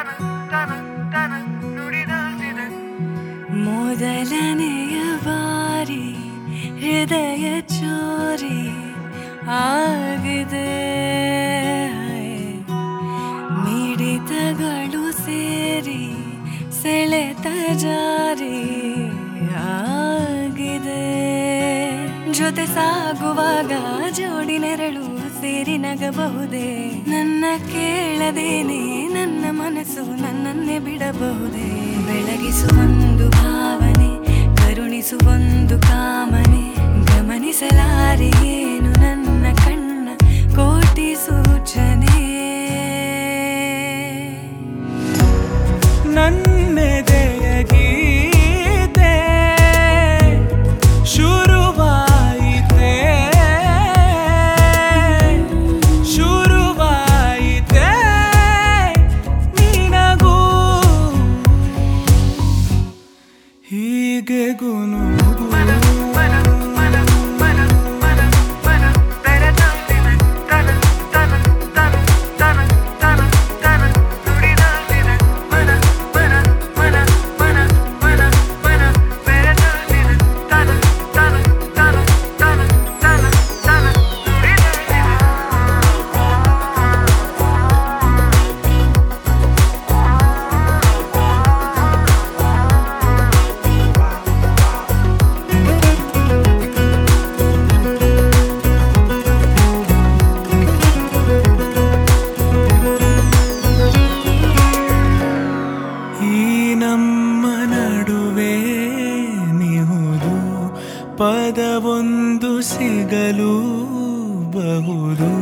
ಮೊದಲನೆಯ ಬಾರಿ ಹೃದಯ ಚೋರಿ ಆಗಿದೆ ಮಿಡಿತಗಳು ಸೇರಿ ಸೆಳೆತ ಜಾರಿ ಆಗಿದೆ ಜೊತೆ ಸಾಗುವಾಗ ಜೋಡಿ ನೆರಳು ಸೇರಿ ನಗಬಹುದೇ ನನ್ನ ಕೇಳದೇನೆ ನನ್ನ ಮನಸ್ಸು ನನ್ನನ್ನೇ ಬಿಡಬಹುದೇ ಬೆಳಗಿಸುವೊಂದು ಭಾವನೆ ಕರುಣಿಸುವೊಂದು ಕಾಮನೆ ಗಮನಿಸಲಾರೆ ಏನು ನನ್ನ ಕಣ್ಣ ಕೋಟಿ ಸೂಚನೆ ನನ್ನೆದೆಯ ಗೀತೆ ಶುರುವಾಯಿತೆ ಶುರುವಾಯಿತೆ ನಿನಗೂ ಹೀಗೆ ಗುನುಗು ಈ ನಮ್ಮ ನಡುವೆ ನಿಹುದು ಪದವೊಂದು ಸಿಗಲು ಬಹುದು